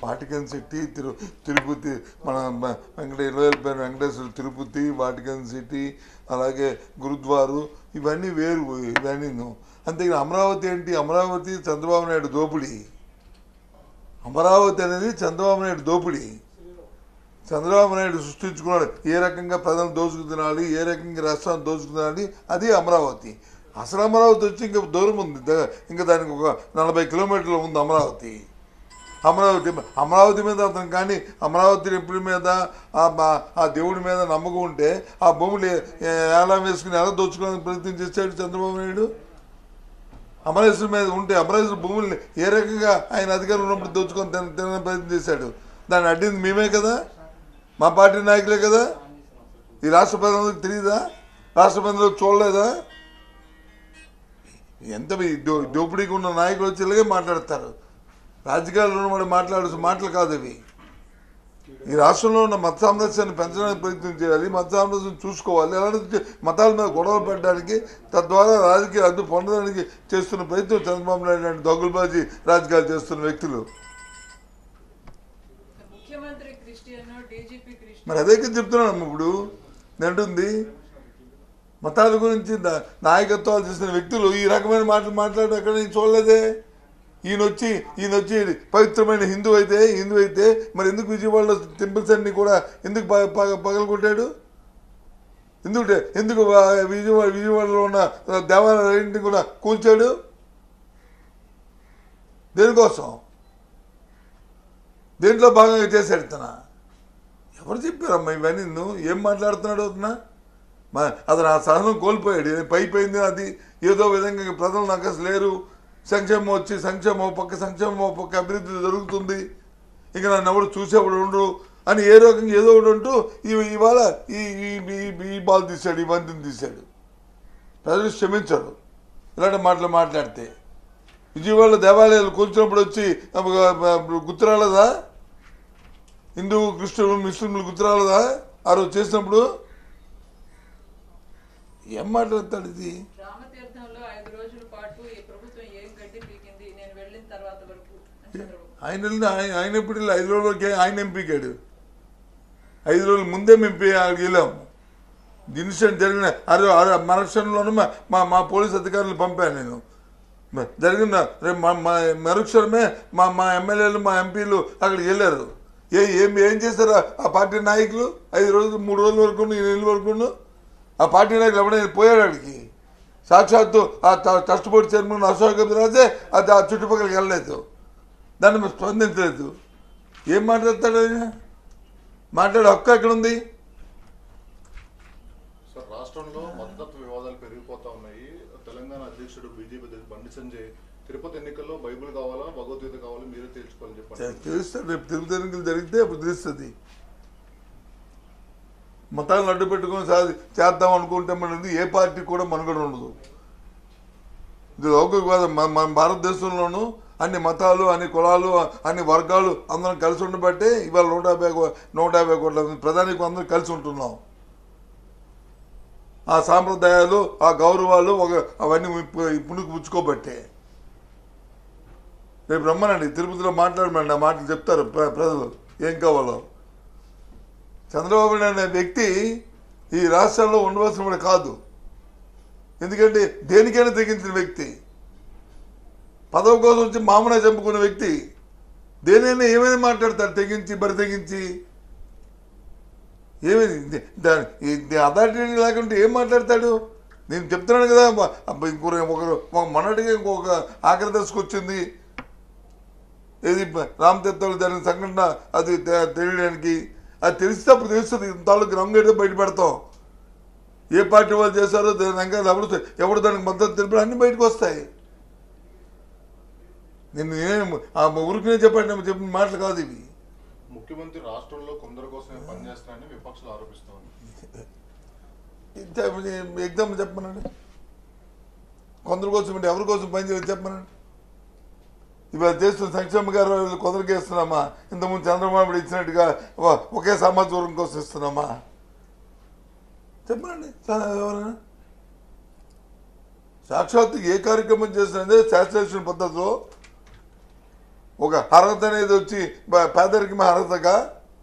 Vatican city తిరు తిరుపతి మన మ- వెంకట ఇరవై పేరు వెంకటేశ్వర తిరుపతి వాటికన్ సిటీ అలాగే గురుద్వారు ఇవన్నీ వేరు ఇవన్నీ అంతే అమరావతి ఏంటి అమరావతి చంద్రబాబు నాయుడు దోపిడీ అమరావతి అనేది చంద్రబాబు నాయుడు దోపిడీ చంద్రబాబు నాయుడు సృష్టించుకున్నాడు ఏ రకంగా ప్రజలు దోచుకు తినాలి ఏ రకంగా రాష్ట్రాన్ని దోచుకు తినాలి అది అమరావతి అసలు అమరావతి వచ్చి ఇంకా దూరం ఉంది ద- ఇంకా దానికి ఒక నలభై కిలోమీటర్లు ఉంది అమరావతి అమరావతి అమరావతి మీద అతను కానీ అమరావతి నిపుణుల మీద ఆ బా- ఆ దేవుడి మీద నమ్మకం ఉంటే ఆ భూములు ఏ- ఏలా వేసుకుని ఎలా దోచుకోవడానికి ప్రయత్నం చేశాడు చంద్రబాబు నాయుడు అమరేశ్వరం మీద ఉంటే అమరేశ్వర భూముల్ని ఏ రకంగా ఆయన అధికారం ఉన్నప్పుడు దోచుకొని తిన తినడానికి ప్రయత్నం చేశాడు దాన్ని అడ్డింది మేమే కదా మా పార్టీ నాయకులే కదా ఈ రాష్ట్ర ప్రజలకు తెలియదా రాష్ట్ర ప్రజలకు చూడలేదా ఎంత ఈ దో దోపిడీకి ఉన్న నాయకులు వచ్చి ఇలాగే మాట్లాడతారు రాజకీయాల్లో ఉన్నవాడు మాట్లాడాల్సిన మాటలు కాదు ఇవి ఈ రాష్ట్రంలో ఉన్న మత సామరస్యాన్ని పెంచడానికి ప్రయత్నం చేయాలి మత సామరస్యం చూసుకోవాలి అలాంటి మతాల మీద గొడవలు పెట్టడానికి తద్వారా రాజకీయ అడ్డు పొందడానికి చేస్తున్న ప్రయత్నం చంద్రబాబు నాయుడు లాంటి దొంగలబాజీ రాజకీయాలు చేస్తున్న వ్యక్తులు ముఖ్యమంత్రి క్రిస్టియన్ డీజీపీ క్రిస్టియన్ మరి అదే కదా చెప్తున్నాను ఇప్పుడు నేంటుంది మతాల గురించి నా- నాయకత్వాలు చేసిన వ్యక్తులు ఈ రకమైన మాటలు మాట్లాడడం ఎక్కడ నేను చూడలేదే ఈయన వచ్చి ఈయన వచ్చి పవిత్రమైన హిందూ అయితే హిందూ అయితే మరి ఎందుకు విజయవాడలో టెంపుల్స్ అన్ని కూడా ఎందుకు పగ పగ- పగలగొట్టాడు ఎందుకు ఎందుకు ఆ విజయవాడ విజయవాడలో ఉన్న దేవాలయాన్ని కూడా కూల్చాడు దేనికోసం దేంట్లో భాగంగా చేశాడు తన ఎవరు చెప్పారమ్మా ఇవన్నీ నువ్వు ఏం మాట్లాడుతున్నాడు అతను మా అతను ఆ సహనం కోల్పోయాడు పైపోయింది అది ఏదో విధంగా ప్రజలు నాకు అసలు లేరు సంక్షేమం వచ్చి సంక్షేమం ఓ పక్క సంక్షేమం ఓ పక్క అభివృద్ధి జరుగుతుంది ఇక నన్ను ఎవడు చూసేవాడు ఉండరు అని ఏ రకంగా ఏదో ఒకటి అంటూ ఈ- ఇవాళ ఈ ఈ- ఈ- ఈ బాల్ తీశాడు ఈ బంతిని తీశాడు ప్రజలు క్షమించరు ఇలాంటి మాటలు మాట్లాడితే విజయవాడలో దేవాలయాలు కూర్చున్నప్పుడు వచ్చి గుర్తురాలదా హిందూ క్రిస్టియన్ ముస్లింలు గుర్తురాలదా ఆ రోజు చేసినప్పుడు ఏం మాట్లాడతాడు ఇది రామతీర్థంలో ఐదు రోజుల పాటు ఈ ప్రభుత్వం ఏం గడ్డి పీకింది నేను వెళ్ళిన తర్వాత వరకు అని చంద్రబాబు ఆయన వెళ్ళిన ఆయన ఆయన ఎప్పుడు వెళ్ళి ఐదు రోజులకి ఆయన ఎంపీకాడు ఐదు రోజుల ముందే మేము పే- అక్కడికి వెళ్ళాం ఇన్సిడెంట్ జరిగిన అరే అరే మరుక్షణంలోనూ మా మా మా పోలీస్ అధికారులు పంపాను నేను మ- జరిగిన రేపు మా మా మరుక్షణమే మా మా ఎమ్మెల్యేలు మా ఎంపీలు అక్కడికి వెళ్ళారు ఏ ఏం ఏం చేశారు ఆ- ఆ పార్టీ నాయకులు ఐదు రోజులు మూడు రోజుల వరకు ఈ నెలల వరకు ఆ పార్టీ నాయకులు ఎవడైనా పోయాడు అక్కడికి సాక్షాత్తు ఆ ట- ట్రస్ట్ బోర్డు చైర్మన్ అశోక్ గజరాజే అది ఆ చుట్టుపక్కలకి వెళ్ళలేదు దాన్ని మీరు స్పందించలేదు ఏం మాట్లాడతాడు ఆయన మాట్లాడే హక్కు ఎక్కడ ఉంది సార్ రాష్ట్రంలో మతతత్వ వివాదాలు పెరిగిపోతా ఉన్నాయి తెలంగాణ అధ్యక్షుడు బీజేపీ అధ్యక్షుడు బండి సంజయ్ తిరుపతి ఎన్నికల్లో బైబిల్ కావాలా భగవద్గీత కావాలా మీరే తేల్చుకోవాలని చెప్పండి తెలుస్తుంది రేపు తిరుపతి ఎన్నికలు జరిగితే అప్పుడు తెలుస్తుంది మతాలను అడ్డు పెట్టుకొని సాధి చేద్దాం అనుకుంటే మనది ఏ పార్టీ కూడా మనుగడ ఉండదు ఇది లౌకికవాదం మన మన భారతదేశంలోనూ అన్ని మతాలు అన్ని కులాలు అన్ని వర్గాలు అందరం కలిసి ఉండబట్టే ఇవాళ నూట యాభై కో- నూట యాభై కోట్ల మంది ప్రధానికి అందరం కలిసి ఉంటున్నాం ఆ సాంప్రదాయాలు ఆ గౌరవాలు ఒక అవన్నీ పుణుకు పుచ్చుకోబట్టే రేపు రమ్మనండి తిరుపతిలో మాట్లాడమండి ఆ మాటలు చెప్తారు ప్ర- ప్రజలు ఏం కావాలో చంద్రబాబు నాయుడు అనే వ్యక్తి ఈ రాష్ట్రంలో ఉండవలసిన వాడు కాదు ఎందుకంటే దేనికైనా తెగించిన వ్యక్తి పదవి కోసం వచ్చి మామూలుగా చంపుకున్న వ్యక్తి దేనైనా ఏమైనా మాట్లాడతాడు తెగించి బరి తెగించి ఏమైంది దాని అథారిటీ లేకుంటే ఏం మాట్లాడతాడు నేను చెప్తున్నాను కదా మ- అబ్బా ఇంకొక ఒకరు ఒక మొన్నటిగా ఇంకొక ఆఖరి దశకు వచ్చింది ఏది రామతీర్థంలో జరిగిన సంఘటన అది తె- తెలియడానికి అది తెలిస్తే అప్పుడు తెలుస్తుంది తాలూకు రంగు అయితే బయట పెడతాం ఏ పార్టీ వాళ్ళు చేశారో దాని ఇంకా ఎవరు ఎవరు దానికి మద్దతు తెలిపారు అన్ని బయటకు వస్తాయి నేను ఏం ఆ ఊరికినే చెప్పండి చెప్పిన మాటలు కాదు ఇవి ముఖ్యమంత్రి రాష్ట్రంలో కొందరి కోసమే పనిచేస్తున్నారని విపక్షాలు ఆరోపిస్తా ఉన్నాయి ఎగ్జామ్ చెప్పమనండి కొందరి కోసం అంటే ఎవరి కోసం పని చేయాలి చెప్పమనండి ఇవాళ చేస్తున్న సంక్షేమ గారు కొందరికి ఇస్తున్నామా ఇంతకుముందు చంద్రబాబు నాయుడు ఇచ్చినట్టుగా ఒ- ఒకే సమాజ వర్గం కోసం ఇస్తున్నామా చెప్పండి సా- ఎవరైనా సాక్షాత్తు ఏ కార్యక్రమం చేసినదే శాస్త్రేషన్ పద్ధతిలో ఒక అర్హత అనేది వచ్చి బ- పేదరికం అర్హతగా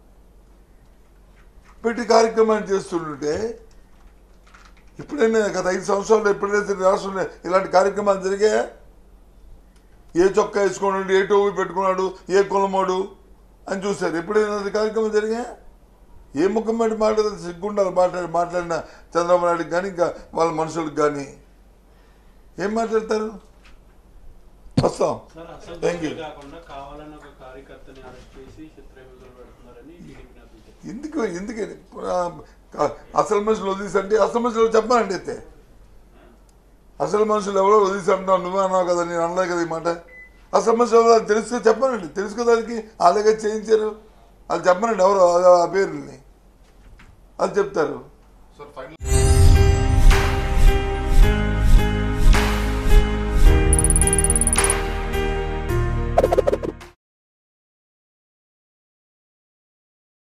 పెట్టి కార్యక్రమాన్ని చేస్తుంటే ఇప్పుడైనా గత ఐదు సంవత్సరాలు ఎప్పుడైనా సరే రాష్ట్రంలో ఇలాంటి కార్యక్రమాలు జరిగాయా ఏ చొక్కా వేసుకున్నాడు ఏ టోపీ పెట్టుకున్నాడు ఏ కులమోడు అని చూశారు ఎప్పుడైనా అది కార్యక్రమం జరిగాయా ఏ ముఖం బట్టి మాట్లాడితే సిగ్గుండాలి మాట్లాడి మాట్లాడిన చంద్రబాబు నాయుడుకి కానీ ఇంకా వాళ్ళ మనుషులకు కానీ ఏం మాట్లాడతారు వస్తాం సార్ అసలు Thank you. దోషులు కాకుండా కావాలని ఒక కార్యకర్తని అరెస్ట్ చేసి చిత్రహింసలు పెడుతున్నారని టీడీపీ నేతలు చెప్పారు. ఎందుకు ఎందుకని ఆ, కా- అసలు మనుషులు వదిలేసంటే అసలు మనుషులు చెప్పానండి అయితే అసలు మనుషులు ఎవరో వదిలేసి అంటున్నావు నువ్వే అన్నావు కదా నేను అనలే కదా ఈ మాట అసలు మనుషులు ఎవరో అది తెలుసుకో చెప్పానండి తెలుసుకో దానికి అలాగే చేయించారు అది చెప్పనండి ఎవరో ఆ- ఆ పేరుని అది చెప్తారు సార్ ఫైనల్